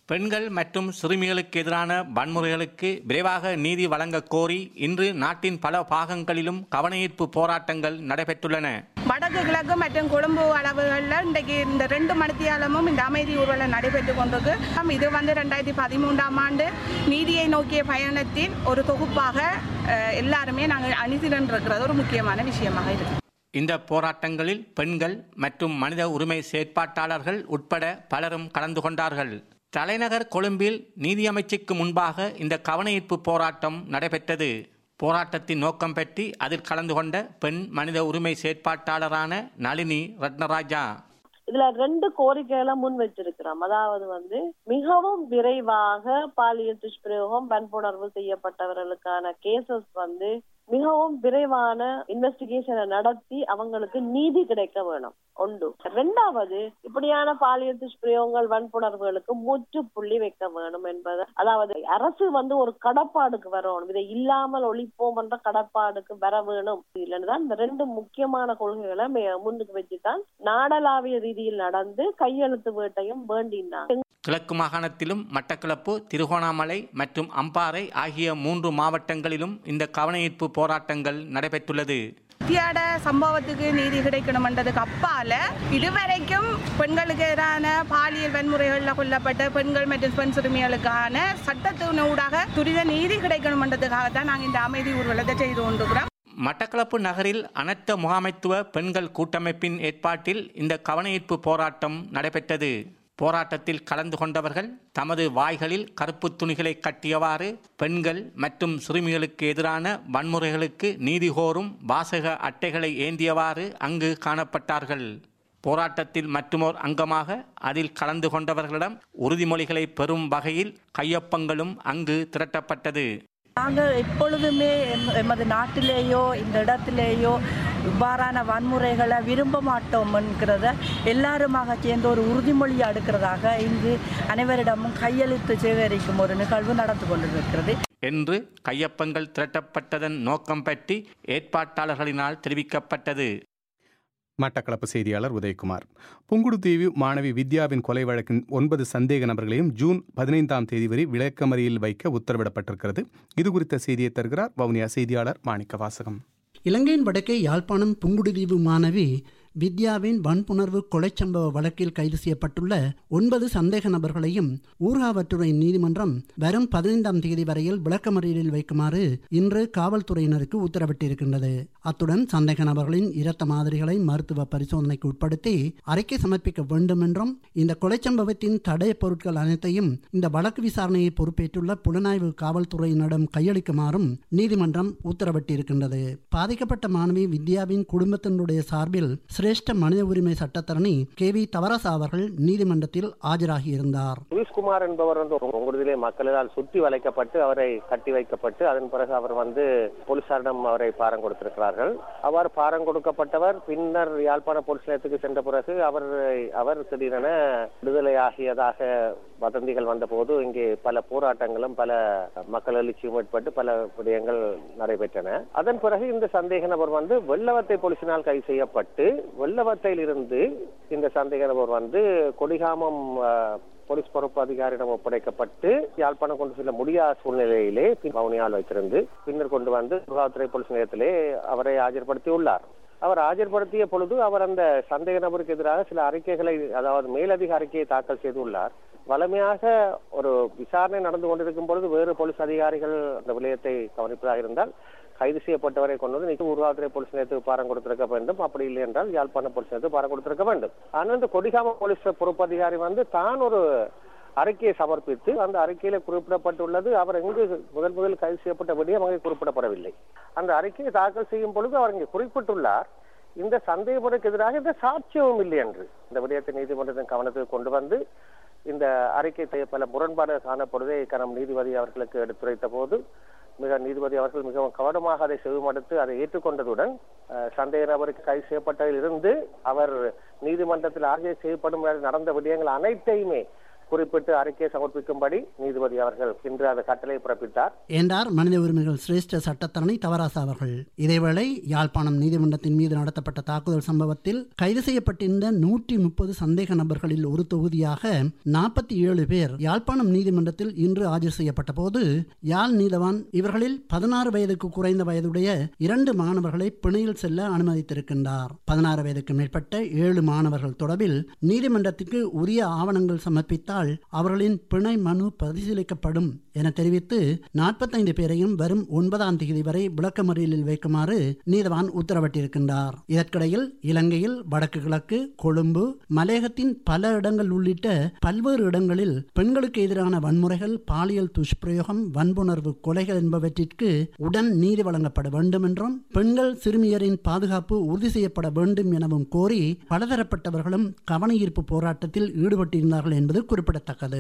Speaker 11: பெண்கள் மற்றும் சிறுமிகளுக்கு எதிரான வன்முறைகளுக்கு விரைவாக நீதி வழங்க கோரி இன்று நாட்டின் பல பாகங்களிலும் கவனஈர்ப்பு போராட்டங்கள் நடைபெற்றுள்ளன
Speaker 12: வடக்கு கிழக்கு மற்றும் கொழும்பு அளவுகளில் இன்றைக்கு இந்த ரெண்டு மணித்தியாலமும் இந்த அமைதி ஊர்வலம் நடைபெற்று கொண்டிருக்கு இது வந்து ரெண்டாயிரத்தி பதிமூன்றாம் ஆண்டு நீதியை நோக்கிய பயணத்தின் ஒரு தொகுப்பாக அஹ், எல்லாருமே நாங்கள் அணிதிரண்டிருக்கிறது ஒரு முக்கியமான விஷயமாக இருக்கு
Speaker 11: இந்த போராட்டங்களில் பெண்கள் மற்றும் மனித உரிமை செயற்பாட்டாளர்கள் உட்பட பலரும் கலந்து கொண்டார்கள் தலைநகர் கொழும்பில் நீதியமைச்சுக்கு முன்பாக இந்த கவனஈர்ப்பு போராட்டம் நடைபெற்றது போராட்டத்தின் நோக்கம் பற்றி அதில் கலந்து கொண்ட பெண் மனித உரிமை செயற்பாட்டாளரான நளினி ரத்னராஜா
Speaker 13: இதுல ரெண்டு கோரிக்கைகளை முன் வச்சிருக்கிறோம் அதாவது வந்து மிகவும் விரைவாக பாலியல் துஷ்பிரயோகம் வன்புணர்வு செய்யப்பட்டவர்களுக்கான கேசஸ் வந்து மிகவும் விரைவான இன்வெஸ்டிகேஷனை நடத்தி அவங்களுக்கு நீதி கிடைக்க வேணும் ஒன்று ரெண்டாவது இப்படியான பாலியல் துஷ்பிரயோகங்கள் வன்புணர்வுகளுக்கு முற்றுப்புள்ளி வைக்க வேணும் என்பது அதாவது அரசு வந்து ஒரு கடப்பாடுக்கு வரணும் இதை இல்லாமல் ஒழிப்போம் என்ற கடப்பாடுக்கு வர வேணும் இல்லைன்னு தான் இந்த ரெண்டு முக்கியமான கொள்கைகளை மே- முன்னுக்கு வச்சுதான் நாடளாவிய ரீதியில் நடந்து கையெழுத்து வேட்டையும் வேண்டினாங்க
Speaker 11: கிழக்கு மாகாணத்திலும் மட்டக்களப்பு திருகோணாமலை மற்றும் அம்பாறை ஆகிய மூன்று மாவட்டங்களிலும் இந்த கவனஈர்ப்பு போராட்டங்கள் நடைபெற்றுள்ளது
Speaker 12: வித்தியாட சம்பவத்துக்கு நீதி கிடைக்கணும்ன்றதுக்கு அப்பால இதுவரைக்கும் பெண்களுக்கு எதிரான பாலியல் வன்முறைகளில் கொல்லப்பட்ட பெண்கள் மற்றும் பெண் சிறுமிகளுக்கான சட்டத்தினூடாக துரித நீதி கிடைக்கணும்ன்றதுக்காக தான் நாங்கள் இந்த அமைதி ஊர்வலத்தை செய்து கொண்டிருக்கிறோம்
Speaker 11: மட்டக்களப்பு நகரில் அனர்த்த முகாமைத்துவ பெண்கள் கூட்டமைப்பின் ஏற்பாட்டில் இந்த கவனஈர்ப்பு போராட்டம் நடைபெற்றது போராட்டத்தில் கலந்து கொண்டவர்கள் தமது வாய்களில் கருப்பு துணிகளை கட்டியவாறு பெண்கள் மற்றும் சிறுமிகளுக்கு எதிரான வன்முறைகளுக்கு நீதி கோரும் வாசக அட்டைகளை ஏந்தியவாறு அங்கு காணப்பட்டார்கள் போராட்டத்தில் மற்றுமோர் அங்கமாக அதில் கலந்து கொண்டவர்களிடம் உறுதிமொழிகளை பெறும் வகையில் கையொப்பங்களும் அங்கு திரட்டப்பட்டது
Speaker 14: நாங்கள் எப்பொழுதுமே எம்- எமது நாட்டிலேயோ இந்த இடத்திலேயோ இவ்வாறான வன்முறைகளை விரும்ப மாட்டோம் என்கிறத எல்லாருமாக சேர்ந்து ஒரு உறுதிமொழி எடுக்கிறதாக இங்கு அனைவரிடமும் கையெழுத்து சேகரிக்கும் ஒரு நிகழ்வு நடந்து கொண்டிருக்கிறது
Speaker 11: என்று கையொப்பங்கள் திரட்டப்பட்டதன் நோக்கம் பற்றி ஏற்பாட்டாளர்களினால் தெரிவிக்கப்பட்டது
Speaker 1: மட்டக்களப்பு செய்தியாளர் உதயகுமார் புங்குடுதீவு மாணவி வித்யாவின் கொலை வழக்கின் ஒன்பது சந்தேக நபர்களையும் ஜூன் பதினைந்தாம் தேதி வரை விளக்கமறியில் வைக்க உத்தரவிடப்பட்டிருக்கிறது இது குறித்த செய்தியை தருகிறார் வவுனியா செய்தியாளர் மாணிக்க வாசகம்
Speaker 15: இலங்கையின் வடக்கே யாழ்ப்பாணம் புங்குடுதீவு மாணவி வித்யாவின் வன்புணர்வு கொலைச் சம்பவ வழக்கில் கைது செய்யப்பட்டுள்ள ஒன்பது சந்தேக நபர்களையும் ஊர்காவற்றுறை நீதிமன்றம் வரும் பதினைந்தாம் தேதி வரையில் விளக்கமறியலில் வைக்குமாறு இன்று காவல்துறையினருக்கு உத்தரவிட்டிருக்கின்றது அத்துடன் சந்தேக நபர்களின் இரத்த மாதிரிகளை மருத்துவ பரிசோதனைக்கு உட்படுத்தி அறிக்கை சமர்ப்பிக்க வேண்டும் என்றும் இந்த கொலைச் சம்பவத்தின் தடய பொருட்கள் அனைத்தையும் இந்த வழக்கு விசாரணையை பொறுப்பேற்றுள்ள புலனாய்வு காவல்துறையினரிடம் கையளிக்குமாறும் நீதிமன்றம் உத்தரவிட்டிருக்கின்றது பாதிக்கப்பட்ட மாணவி வித்யாவின் குடும்பத்தினுடைய சார்பில் சிரேஷ்ட மனித உரிமை சட்டத்தரணி கே வி தவரசா அவர்கள் நீதிமன்றத்தில் ஆஜராகியிருந்தார்
Speaker 16: சுரேஷ்குமார் என்பவர் வந்து உங்களுதிலே மக்களால் சுற்றி வளைக்கப்பட்டு அவரை கட்டி வைக்கப்பட்டு அதன் பிறகு அவர் வந்து போலீசாரிடம் அவரை பாரம் கொடுத்திருக்கிறார்கள் அவர் பாரம் கொடுக்கப்பட்டவர் பின்னர் யாழ்ப்பாண போலீஸ் நிலையத்துக்கு சென்ற பிறகு அவர் அவர் திடீரென விடுதலையாகியதாக வதந்திகள் வந்தபோது இங்கே பல போராட்டங்களும் பல மக்கள் எழுச்சியும் ஏற்பட்டு பல விடயங்கள் நடைபெற்றன அதன் பிறகு இந்த சந்தேக நபர் வந்து வெள்ளவத்தை போலீசினால் கைது செய்யப்பட்டு வெள்ளவத்தையில் இருந்து இந்த சந்தேக நபர் வந்து கொடிகாமம் அஹ், போலீஸ் பொறுப்பு அதிகாரியிடம் ஒப்படைக்கப்பட்டு யாழ்ப்பாணம் கொண்டு செல்ல முடியாத சூழ்நிலையிலே பின் வவுனியால் வைத்திருந்து பின்னர் கொண்டு வந்து சுகாதாரத்துறை போலீஸ் நிலையத்திலே அவரை ஆஜர்படுத்தியுள்ளார் அவர் ஆஜர்படுத்திய பொழுது அவர் அந்த சந்தேக நபருக்கு எதிராக சில அறிக்கைகளை அதாவது மேலதிக அறிக்கையை தாக்கல் செய்துள்ளார் வலிமையாக ஒரு விசாரணை நடந்து கொண்டிருக்கும் பொழுது வேறு போலீஸ் அதிகாரிகள் அந்த விடயத்தை கவனிப்பதாக இருந்தால் கைது செய்யப்பட்டவரை கொண்டு வந்து நிச்சயம் உருவாத்துறை போலீஸ் நிலையத்துக்கு பாரம் கொடுத்திருக்க வேண்டும் அப்படி இல்லை என்றால் யாழ்ப்பாண போலீஸ் நிலையத்துக்கு பாரம் கொடுத்திருக்க வேண்டும் ஆனால் இந்த கொடிகாம போலீஸ் பொறுப்பு அதிகாரி வந்து தான் ஒரு அறிக்கையை சமர்ப்பித்து அந்த அறிக்கையில குறிப்பிடப்பட்டுள்ளது அவர் எங்கு முதல் முதல் கைது செய்யப்பட்ட விடயம் அங்கே குறிப்பிடப்படவில்லை அந்த அறிக்கையை தாக்கல் செய்யும் பொழுது அவர் இங்கே குறிப்பிட்டுள்ளார் இந்த சந்தேகமுறைக்கு எதிராக இந்த சாட்சியமும் இல்லை என்று இந்த விடயத்தை நீதிமன்றத்தின் கவனத்துக்கு கொண்டு வந்து இந்த அறிக்கை செய்ய பல முரண்பாடு காணப்படுவதை கனம் நீதிபதி அவர்களுக்கு எடுத்துரைத்த போது மிக நீதிபதி அவர்கள் மிகவும் கவனமாக அதை செவிமடுத்து அதை ஏற்றுக்கொண்டதுடன் அஹ், சந்தேக நபருக்கு கைது செய்யப்பட்டதில் இருந்து அவர் நீதிமன்றத்தில் ஆகிய செய்யப்படும் வரை நடந்த விடயங்கள் அனைத்தையுமே குறிப்பிட்டு அறிக்கை சமர்ப்பிக்கும்படி நீதிபதி அவர்கள் இன்று அந்த கட்டளை பிறப்பித்தார்
Speaker 15: என்றார் மனித உரிமைகள் சிரேஷ்ட சட்டத்தரணி தவராசா அவர்கள் இதேவேளை யாழ்ப்பாணம் நீதிமன்றத்தின் மீது நடத்தப்பட்ட தாக்குதல் சம்பவத்தில் கைது செய்யப்பட்டிருந்த நூற்றி முப்பது சந்தேக நபர்களில் ஒரு தொகுதியாக நாற்பத்தி ஏழு பேர் யாழ்ப்பாணம் நீதிமன்றத்தில் இன்று ஆஜர் செய்யப்பட்ட போது யாழ் நீதவான் இவர்களில் பதினாறு வயதுக்கு குறைந்த வயதுடைய இரண்டு மாணவர்களை பிணையில் செல்ல அனுமதித்திருக்கின்றார் பதினாறு வயதுக்கு மேற்பட்ட ஏழு மாணவர்கள் தொடர்பில் நீதிமன்றத்துக்கு உரிய ஆவணங்கள் சமர்ப்பித்தால் அவர்களின் பிணை மனு பரிசீலிக்கப்படும் என தெரிவித்து நாற்பத்தைந்து பேரையும் வரும் ஒன்பதாம் தேதி வரை விளக்கமறியலில் வைக்குமாறு நீதவான் உத்தரவிட்டிருக்கின்றார் இதற்கிடையில் இலங்கையில் வடக்கு கிழக்கு கொழும்பு மலையகத்தின் பல இடங்கள் உள்ளிட்ட பல்வேறு இடங்களில் பெண்களுக்கு எதிரான வன்முறைகள் பாலியல் துஷ்பிரயோகம் வன்புணர்வு கொலைகள் என்பவற்றிற்கு உடன் நீதி வழங்கப்பட வேண்டும் என்றும் பெண்கள் சிறுமியரின் பாதுகாப்பு உறுதி செய்யப்பட வேண்டும் எனவும் கோரி பலதரப்பட்டவர்களும் கவனஈர்ப்பு போராட்டத்தில் ஈடுபட்டிருந்தார்கள் என்பது குறிப்பிடத்தக்கது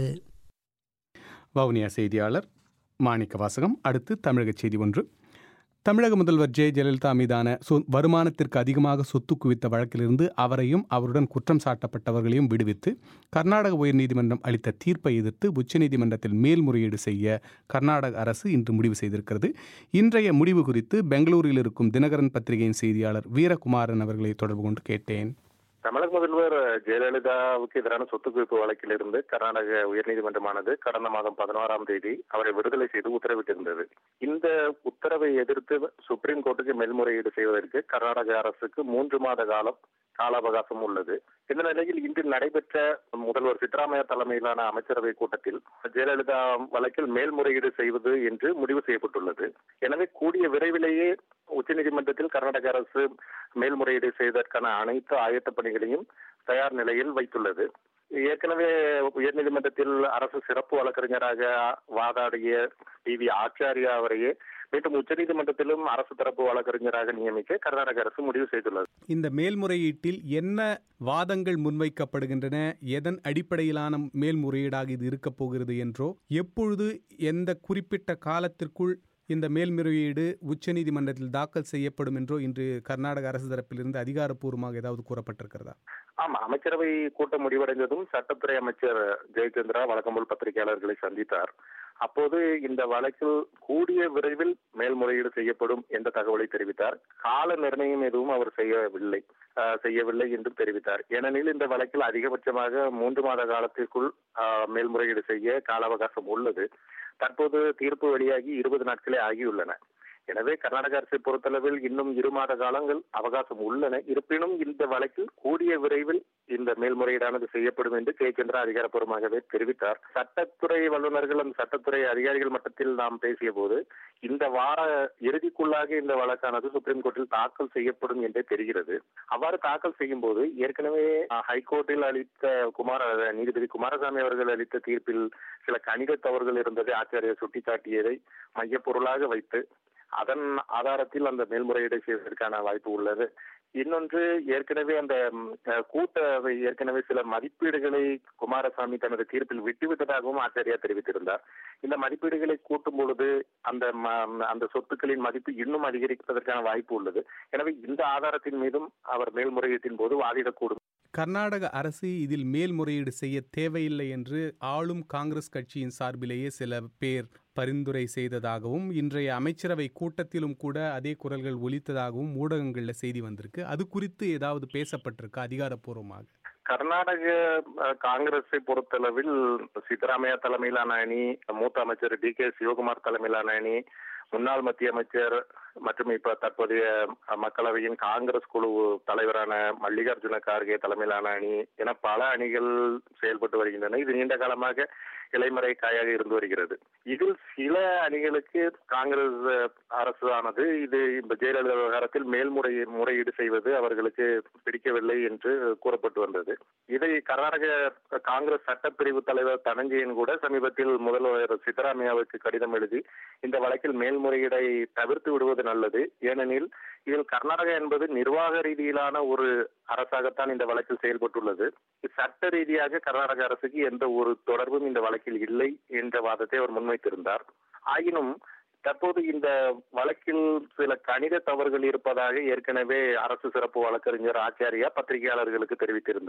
Speaker 1: வவுனியா செய்தியாளர் மாணிக்க வாசகம் அடுத்து தமிழக செய்தி ஒன்று தமிழக முதல்வர் ஜெ ஜெயலலிதா மீதான சொ வருமானத்திற்கு அதிகமாக சொத்து குவித்த வழக்கிலிருந்து அவரையும் அவருடன் குற்றம் சாட்டப்பட்டவர்களையும் விடுவித்து கர்நாடக உயர்நீதிமன்றம் அளித்த தீர்ப்பை எதிர்த்து உச்சநீதிமன்றத்தில் மேல்முறையீடு செய்ய கர்நாடக அரசு இன்று முடிவு செய்திருக்கிறது இன்றைய முடிவு குறித்து பெங்களூரில் இருக்கும் தினகரன் பத்திரிகையின் செய்தியாளர் வீரகுமாரன் அவர்களை தொடர்பு கொண்டு கேட்டேன்
Speaker 17: தமிழக முதல்வர் ஜெயலலிதாவுக்கு எதிரான சொத்து குவிப்பு வழக்கிலிருந்து கர்நாடக உயர்நீதிமன்றமானது கடந்த மாதம் பதினாறாம் தேதி அவரை விடுதலை செய்து உத்தரவிட்டிருந்தது இந்த உத்தரவை எதிர்த்து சுப்ரீம் கோர்ட்டுக்கு மேல்முறையீடு செய்வதற்கு கர்நாடக அரசுக்கு மூன்று மாத காலம் கால அவகாசம் உள்ளது இந்த நிலையில் இன்று நடைபெற்ற முதல்வர் சித்தராமையா தலைமையிலான அமைச்சரவை கூட்டத்தில் ஜெயலலிதா வழக்கில் மேல்முறையீடு செய்வது என்று முடிவு செய்யப்பட்டுள்ளது எனவே கூடிய விரைவிலேயே உச்சநீதிமன்றத்தில் கர்நாடக அரசு மேல்முறையீடு செய்வதற்கான அனைத்து ஆயத்த பணிகளையும் தயார் நிலையில் வைத்துள்ளது ஏற்கனவே உயர்நீதிமன்றத்தில் அரசு சிறப்பு வழக்கறிஞராக வாதாடிய டி வி ஆச்சாரியா அவரையே மீண்டும் உச்சநீதிமன்றத்திலும் அரசு தரப்பு வழக்கறிஞராக நியமிக்க கர்நாடக அரசு முடிவு செய்துள்ளது
Speaker 1: இந்த மேல்முறையீட்டில் என்ன வாதங்கள் முன்வைக்கப்படுகின்றன எதன் அடிப்படையிலான மேல்முறையீடாக இது இருக்கப் போகிறது என்றோ எப்பொழுது எந்த குறிப்பிட்ட காலத்திற்குள் இந்த மேல்முறையீடு உச்சநீதிமன்றத்தில் தாக்கல் செய்யப்படும் என்றோ இன்று கர்நாடக அரசு தரப்பிலிருந்து அதிகாரப்பூர்வமாக ஏதாவது கூறப்பட்டிருக்கிறதா
Speaker 17: ஆமா அமைச்சரவை கூட்டம் முடிவடைந்ததும் சட்டத்துறை அமைச்சர் ஜெயச்சந்திரா வழக்கம்போல் பத்திரிகையாளர்களை சந்தித்தார் அப்போது இந்த வழக்கில் கூடிய விரைவில் மேல்முறையீடு செய்யப்படும் என்ற தகவலை தெரிவித்தார் கால நிர்ணயம் எதுவும் அவர் செய்யவில்லை செய்யவில்லை என்று தெரிவித்தார் ஏனெனில் இந்த வழக்கில் அதிகபட்சமாக மூன்று மாத காலத்திற்குள் மேல்முறையீடு செய்ய கால அவகாசம் உள்ளது தற்போது தீர்ப்பு வெளியாகி இருபது நாட்களே ஆகியுள்ளன எனவே கர்நாடக அரசை பொறுத்தளவில் இன்னும் இரு மாத காலங்கள் அவகாசம் உள்ளன இருப்பினும் இந்த வழக்கில் கூடிய விரைவில் இந்த மேல்முறையீடானது செய்யப்படும் என்று ஜெயச்சந்திரா அதிகாரப்பூர்வமாகவே தெரிவித்தார் சட்டத்துறை வல்லுநர்கள் அந்த சட்டத்துறை அதிகாரிகள் மட்டத்தில் நாம் பேசிய போது இந்த வார இறுதிக்குள்ளாக இந்த வழக்கானது சுப்ரீம் கோர்ட்டில் தாக்கல் செய்யப்படும் என்றே தெரிகிறது அவ்வாறு தாக்கல் செய்யும் போது ஏற்கனவே ஹைகோர்ட்டில் அளித்த குமார நீதிபதி குமாரசாமி அவர்கள் அளித்த தீர்ப்பில் சில கணித தவறுகள் இருந்ததை ஆச்சாரியர் சுட்டிக்காட்டியதை மையப்பொருளாக வைத்து அதன் ஆதாரத்தில் அந்த மேல்முறையீடு செய்வதற்கான வாய்ப்பு உள்ளது இன்னொன்று ஏற்கனவே அந்த கூட்ட ஏற்கனவே சில மதிப்பீடுகளை குமாரசாமி தனது தீர்ப்பில் விட்டுவிட்டதாகவும் ஆச்சாரியா தெரிவித்திருந்தார் இந்த மதிப்பீடுகளை கூட்டும் பொழுது அந்த அந்த சொத்துக்களின் மதிப்பு இன்னும் அதிகரிப்பதற்கான வாய்ப்பு உள்ளது எனவே இந்த ஆதாரத்தின் மீதும் அவர் மேல்முறையீட்டின் போது வாதிடக்கூடும்
Speaker 1: கர்நாடக அரசு இதில் மேல்முறையீடு செய்ய தேவையில்லை என்று ஆளும் காங்கிரஸ் கட்சியின் சார்பிலேயே சில பேர் பரிந்துரை செய்ததாகவும் இன்றைய அமைச்சரவை கூட்டத்திலும் கூட அதே குரல்கள் ஒலித்ததாகவும் ஊடகங்களில் செய்தி வந்திருக்கு அது குறித்து ஏதாவது பேசப்பட்டிருக்கு அதிகாரப்பூர்வமாக
Speaker 17: கர்நாடக காங்கிரஸை பொறுத்தளவில் சித்தராமையா தலைமையிலான அணி மூத்த அமைச்சர் டி கே சிவகுமார் தலைமையிலான அணி முன்னாள் மத்திய அமைச்சர் மற்றும் இப்ப தற்போதைய மக்களவையின் காங்கிரஸ் குழு தலைவரான மல்லிகார்ஜுன கார்கே தலைமையிலான அணி என பல அணிகள் செயல்பட்டு வருகின்றன இது நீண்ட காலமாக இலைமறை காயாக இருந்து வருகிறது இதில் சில அணிகளுக்கு காங்கிரஸ் அரசு ஆனது இது இந்த ஜெயலலிதா விவகாரத்தில் மேல்முறை முறையீடு செய்வது அவர்களுக்கு பிடிக்கவில்லை என்று கூறப்பட்டு வந்தது இதை கர்நாடக காங்கிரஸ் சட்டப்பிரிவு தலைவர் தனஞ்சயன் கூட சமீபத்தில் முதல்வர் சித்தராமையாவுக்கு கடிதம் எழுதி இந்த வழக்கில் மேல்முறையீடை தவிர்த்து விடுவது நல்லது ஏனெனில் இதில் கர்நாடகா என்பது நிர்வாக ரீதியிலான ஒரு அரசாகத்தான் இந்த வழக்கில் செயல்பட்டுள்ளது சட்ட ரீதியாக கர்நாடக அரசுக்கு எந்த ஒரு தொடர்பும் இந்த வழக்கில் இல்லை என்ற வாதத்தை அவர் முன்வைத்திருந்தார் ஆயினும் தற்போது இந்த வழக்கில் சில கணித தவறுகள் இருப்பதாக ஏற்கனவே அரசு சிறப்பு வழக்கறிஞர் ஆச்சாரியா பத்திரிகையாளர்களுக்கு தெரிவித்திருந்தார்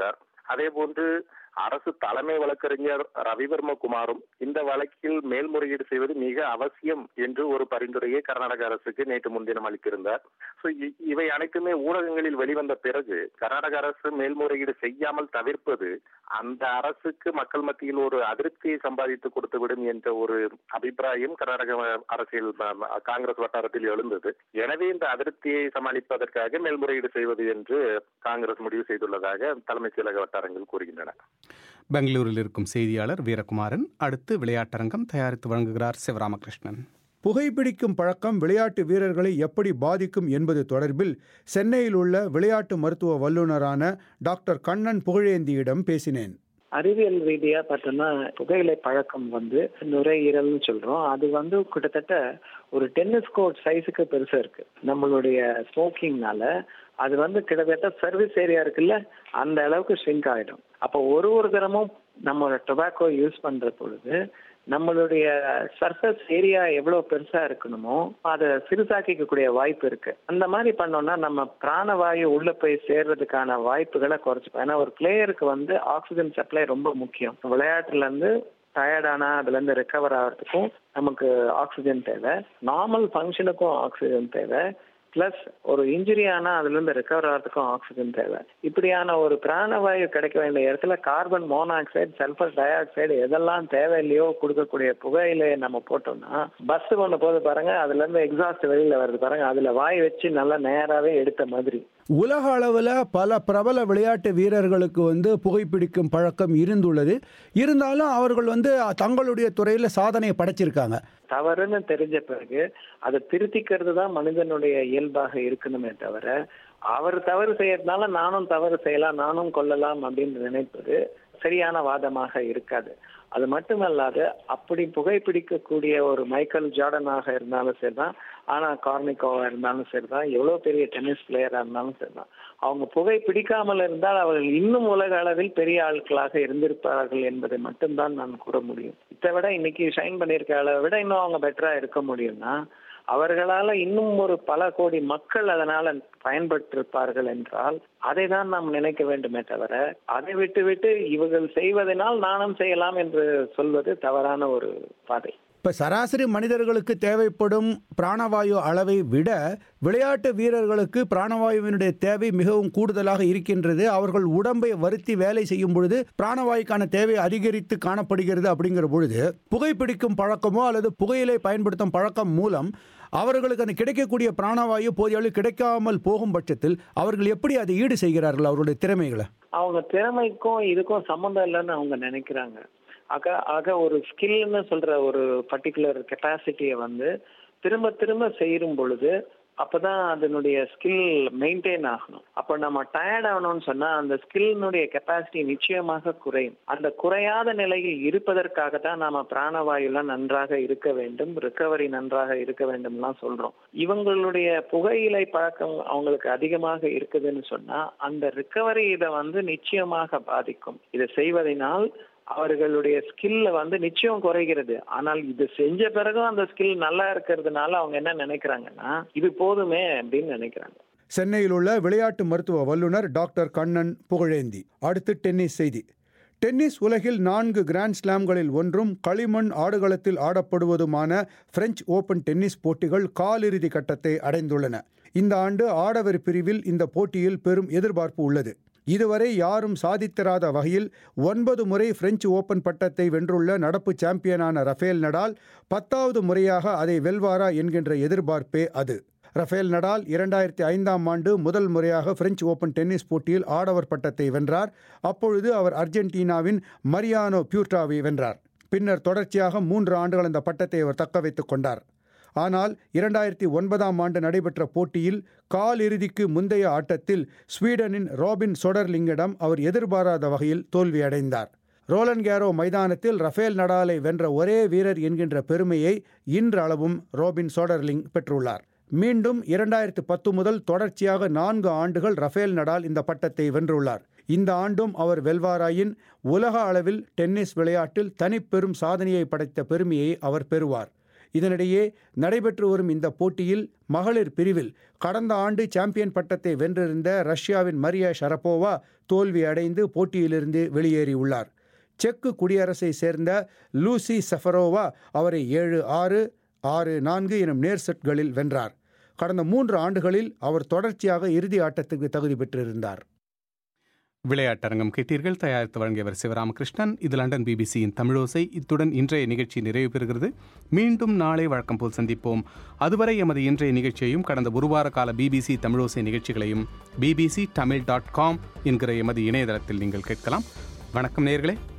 Speaker 17: அதே போன்று அரசு தலைமை வழக்கறிஞர் ரவிவர்ம குமாரும் இந்த வழக்கில் மேல்முறையீடு செய்வது மிக அவசியம் என்று ஒரு பரிந்துரையை கர்நாடக அரசுக்கு நேற்று முன்தினம் அளித்திருந்தார் So, இ- இவை அனைத்துமே ஊடகங்களில் வெளிவந்த பிறகு கர்நாடக அரசு மேல்முறையீடு செய்யாமல் தவிர்ப்பது அந்த அரசுக்கு மக்கள் மத்தியில் ஒரு அதிருப்தியை சம்பாதித்து கொடுத்துவிடும் என்ற ஒரு அபிப்பிராயம் கர்நாடக அரசியல் ம- ம- காங்கிரஸ் வட்டாரத்தில் எழுந்தது எனவே இந்த அதிருப்தியை சமாளிப்பதற்காக மேல்முறையீடு செய்வது என்று காங்கிரஸ் முடிவு செய்துள்ளதாக தலைமைச் செயலக வட்டாரங்கள் கூறுகின்றன
Speaker 1: பெங்களூரில் இருக்கும் செய்தியாளர் வீரகுமாரன் அடுத்து விளையாட்டரங்கம் தயாரித்து வழங்குகிறார் சிவராமகிருஷ்ணன்
Speaker 8: புகைப்பிடிக்கும் பழக்கம் விளையாட்டு வீரர்களை எப்படி பாதிக்கும் என்பது தொடர்பில் சென்னையில் உள்ள விளையாட்டு மருத்துவ வல்லுநரான டாக்டர் கண்ணன் புகழேந்தியிடம் பேசினேன்
Speaker 3: அறிவியல் ரீதியா பார்த்தோம்னா புகையிலை பழக்கம் வந்து நுரையீரல்னு சொல்றோம் அது வந்து கிட்டத்தட்ட ஒரு டென்னிஸ் கோர்ட் சைஸுக்கு பெருசா இருக்கு நம்மளுடைய ஸ்மோக்கிங்னால அது வந்து கிட்டத்தட்ட சர்வீஸ் ஏரியா இருக்குல்ல அந்த அளவுக்கு ஷ்ரிங்க் ஆயிடும் அப்போ ஒரு ஒரு தரமும் நம்ம டொபாக்கோ யூஸ் பண்ற பொழுது நம்மளுடைய சர்ஃபஸ் ஏரியா எவ்வளவு பெருசா இருக்கணுமோ அதை சிறுசாக்கிக்கக்கூடிய வாய்ப்பு இருக்கு அந்த மாதிரி பண்ணோம்னா நம்ம பிராணவாயு உள்ள போய் சேர்றதுக்கான வாய்ப்புகளை குறைச்சிப்போம் ஏன்னா ஒரு பிளேயருக்கு வந்து ஆக்சிஜன் சப்ளை ரொம்ப முக்கியம் விளையாட்டுல இருந்து டயர்டானா அதுல இருந்து ரெக்கவர் ஆகிறதுக்கும் நமக்கு ஆக்சிஜன் தேவை நார்மல் ஃபங்க்ஷனுக்கும் ஆக்சிஜன் தேவை பிளஸ் ஒரு இன்ஜுரி ஆனா அதுல இருந்து ரெக்கவர் ஆகிறதுக்கும் ஆக்சிஜன் தேவை இப்படியான ஒரு பிராணவாயு கிடைக்க வேண்டிய இடத்துல carbon monoxide sulphur dioxide எதெல்லாம் தேவையில்லையோ கொடுக்கக்கூடிய புகையிலையை நம்ம போட்டோம்னா பஸ் ஒண்ணு போது பாருங்க அதுல இருந்து எக்ஸாஸ்ட் வெளியில வருது பாருங்க அதுல வாய் வச்சு நல்லா நேராவே எடுத்த மாதிரி
Speaker 8: உலக அளவில் பல பிரபல விளையாட்டு வீரர்களுக்கு வந்து புகைப்பிடிக்கும் பழக்கம் இருந்துள்ளது இருந்தாலும் அவர்கள் வந்து தங்களுடைய துறையில் சாதனையை படைச்சிருக்காங்க
Speaker 3: தவறுன்னு தெரிஞ்ச பிறகு அதை திருத்திக்கிறது தான் மனிதனுடைய இயல்பாக இருக்கணுமே தவிர அவர் தவறு செய்யறதுனால நானும் தவறு செய்யலாம் நானும் கொல்லலாம் அப்படின்னு நினைப்பது சரியான வாதமாக இருக்காது அது மட்டுமல்லாது அப்படி புகைப்பிடிக்கக்கூடிய ஒரு மைக்கேல் ஜார்டனாக இருந்தாலும் சரிதான் ஆனா கார்னிகோவா இருந்தாலும் சரிதான் எவ்வளவு பெரிய டென்னிஸ் பிளேயரா இருந்தாலும் சரிதான் அவங்க புகை பிடிக்காமல் இருந்தால் அவர்கள் இன்னும் உலக அளவில் பெரிய ஆட்களாக இருந்திருப்பார்கள் என்பதை மட்டும்தான் நான் கூற முடியும் இதை விட இன்னைக்கு ஷைன் பண்ணியிருக்க அளவை விட இன்னும் அவங்க பெட்டரா இருக்க முடியும்னா அவர்களால இன்னும் ஒரு பல கோடி மக்கள் அதனால பயன்பட்டிருப்பார்கள் என்றால் அதை தான் நாம் நினைக்க வேண்டுமே தவிர அதை விட்டு விட்டு இவர்கள் செய்வதனால் நானும் செய்யலாம் என்று சொல்வது தவறான ஒரு பாதை
Speaker 8: இப்போ சராசரி மனிதர்களுக்கு தேவைப்படும் பிராணவாயு அளவை விட விளையாட்டு வீரர்களுக்கு பிராணவாயுவினுடைய தேவை மிகவும் கூடுதலாக இருக்கின்றது அவர்கள் உடம்பை வருத்தி வேலை செய்யும் பொழுது பிராணவாயுக்கான தேவை அதிகரித்து காணப்படுகிறது அப்படிங்கிற பொழுது புகைப்பிடிக்கும் பழக்கமோ அல்லது புகையிலை பயன்படுத்தும் பழக்கம் மூலம் அவர்களுக்கு அந்த கிடைக்கக்கூடிய பிராணவாயு போதிய அளவு கிடைக்காமல் போகும் பட்சத்தில் அவர்கள் எப்படி அதை ஈடு செய்கிறார்கள் அவருடைய திறமைகளை
Speaker 3: அவங்க திறமைக்கும் இதுக்கும் சம்மந்தம் இல்லைன்னு அவங்க நினைக்கிறாங்க ஆக ஆக ஒரு ஸ்கில்னு சொல்ற ஒரு பர்டிகுலர் கெப்பாசிட்டியை வந்து திரும்ப திரும்ப செய்யும் பொழுது அப்பதான் அதனுடைய ஸ்கில் மெயின்டைன் ஆகணும் அப்ப நம்ம டயர்ட் ஆகணும்னு சொன்னா அந்த ஸ்கில்னுடைய கெப்பாசிட்டி நிச்சயமாக குறையும் அந்த குறையாத நிலையில் இருப்பதற்காக தான் நாம பிராணவாயுலாம் நன்றாக இருக்க வேண்டும் ரிக்கவரி நன்றாக இருக்க வேண்டும்லாம் சொல்றோம் இவங்களுடைய புகையிலை பழக்கம் அவங்களுக்கு அதிகமாக இருக்குதுன்னு சொன்னா அந்த ரிக்கவரி இதை வந்து நிச்சயமாக பாதிக்கும் இதை செய்வதனால் அவர்களுடைய ஸ்கில்ல வந்து நிச்சயம் குறைகிறது ஆனால் இது செஞ்ச பிறகும் அந்த ஸ்கில் நல்லா இருக்கிறதுனால அவங்க என்ன நினைக்கிறாங்கன்னா இது போதுமே அப்படின்னு நினைக்கிறாங்க
Speaker 8: சென்னையில் உள்ள விளையாட்டு மருத்துவ வல்லுநர் டாக்டர் கண்ணன் புகழேந்தி அடுத்து டென்னிஸ் செய்தி டென்னிஸ் உலகில் நான்கு கிராண்ட் ஸ்லாம்களில் ஒன்றும் களிமண் ஆடுகளத்தில் ஆடப்படுவதுமான பிரெஞ்சு ஓபன் டென்னிஸ் போட்டிகள் காலிறுதி கட்டத்தை அடைந்துள்ளன இந்த ஆண்டு ஆடவர் பிரிவில் இந்த போட்டியில் பெரும் எதிர்பார்ப்பு உள்ளது இதுவரை யாரும் சாதித்திராத வகையில் ஒன்பது முறை பிரெஞ்சு ஓபன் பட்டத்தை வென்றுள்ள நடப்பு சாம்பியனான ரஃபேல் நடால் பத்தாவது முறையாக அதை வெல்வாரா என்கின்ற எதிர்பார்ப்பே அது ரஃபேல் நடால் இரண்டாயிரத்தி ஐந்தாம் ஆண்டு முதல் முறையாக பிரெஞ்சு ஓபன் டென்னிஸ் போட்டியில் ஆடவர் பட்டத்தை வென்றார் அப்பொழுது அவர் அர்ஜென்டினாவின் மரியானோ பியூட்ராவை வென்றார் பின்னர் தொடர்ச்சியாக மூன்று ஆண்டுகள் அந்த பட்டத்தை அவர் தக்க வைத்துக் கொண்டார் ஆனால் இரண்டாயிரத்தி ஒன்பதாம் ஆண்டு நடைபெற்ற போட்டியில் கால் இறுதிக்கு முந்தைய ஆட்டத்தில் ஸ்வீடனின் ராபின் சொடர்லிங்கிடம் அவர் எதிர்பாராத வகையில் தோல்வியடைந்தார் ரோலன் கேரோ மைதானத்தில் ரஃபேல் நடாலை வென்ற ஒரே வீரர் என்கின்ற பெருமையை இன்றளவும் ரோபின் சோடர்லிங் பெற்றுள்ளார் மீண்டும் இரண்டாயிரத்து பத்து முதல் தொடர்ச்சியாக நான்கு ஆண்டுகள் ரஃபேல் நடால் இந்த பட்டத்தை வென்றுள்ளார் இந்த ஆண்டும் அவர் வெல்வாராயின் உலக அளவில் டென்னிஸ் விளையாட்டில் தனிப்பெரும் சாதனையை படைத்த பெருமையை அவர் பெறுவார் இதனிடையே நடைபெற்று வரும் இந்த போட்டியில் மகளிர் பிரிவில் கடந்த ஆண்டு சாம்பியன் பட்டத்தை வென்றிருந்த ரஷ்யாவின் மரியா ஷரப்போவா தோல்வி அடைந்து போட்டியிலிருந்து வெளியேறியுள்ளார் செக்கு குடியரசை சேர்ந்த லூசி சஃபரோவா அவரை ஏழு ஆறு ஆறு நான்கு எனும் நேர் செட்களில் வென்றார் கடந்த மூன்று ஆண்டுகளில் அவர் தொடர்ச்சியாக இறுதி ஆட்டத்துக்கு தகுதி பெற்றிருந்தார்
Speaker 1: விளையாட்டரங்கம் கேட்டீர்கள் தயாரித்து வழங்கியவர் சிவராமகிருஷ்ணன் இது லண்டன் பிபிசியின் தமிழோசை இத்துடன் இன்றைய நிகழ்ச்சி நிறைவு பெறுகிறது மீண்டும் நாளை வழக்கம் போல் சந்திப்போம் அதுவரை எமது இன்றைய நிகழ்ச்சியையும் கடந்த ஒரு வார கால பிபிசி தமிழோசை நிகழ்ச்சிகளையும் பிபிசி தமிழ் டாட் காம் என்கிற எமது இணையதளத்தில் நீங்கள் கேட்கலாம் வணக்கம் நேர்களே